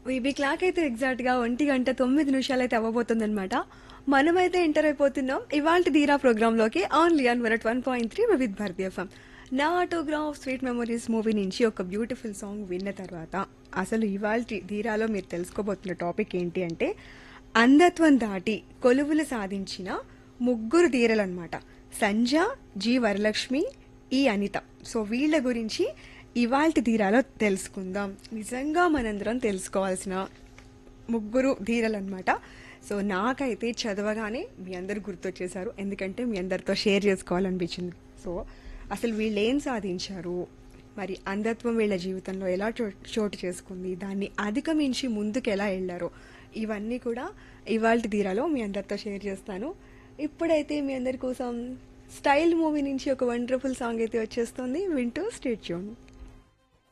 VB clock అయితే exact గా ఒంటి గంట తొమ్మిది నిమిషాలు అయితే అవ్వబోతుందన్నమాట మనమైతే ఎంటర్ అయిపోతున్నాం ఇవాళ ధీరా ప్రోగ్రామ్ లోకి only on one one point three Vividh Bharatiya FM నా ఆటోగ్రాఫ్ స్వీట్ మెమరీస్ మూవీ నుంచి ఒక బ్యూటిఫుల్ సాంగ్ విన్న తర్వాత అసలు ఇవాళ ధీరాలో మీరు తెలుసుకోబోతున్న టాపిక్ ఏంటి అంటే అంధత్వం దాటి కొలువులు సాధించిన ముగ్గురు ధీరలన్నమాట సంజ జి వరలక్ష్మి ఈ అనిత సో వీళ్ళ గురించి ఇవాల్టి ధీరాలో తెలుసుకుందాం నిజంగా మనందరం తెలుసుకోవాల్సిన ముగ్గురు ధీరలు అనమాట సో నాకైతే చదవగానే మీ అందరు గుర్తొచ్చేసారు ఎందుకంటే మీ అందరితో షేర్ చేసుకోవాలనిపించింది సో అసలు వీళ్ళు ఏం సాధించారు మరి అంధత్వం వీళ్ళ జీవితంలో ఎలా చో- చోటు చేసుకుంది దాన్ని అధిగమించి ముందుకు ఎలా వెళ్ళారో ఇవన్నీ కూడా ఇవాళ ధీరాలో మీ అందరితో షేర్ చేస్తాను ఇప్పుడైతే మీ అందరి కోసం స్టైల్ మూవీ నుంచి ఒక వండర్ఫుల్ సాంగ్ అయితే వచ్చేస్తుంది వింటూ స్టేట్ చూడండి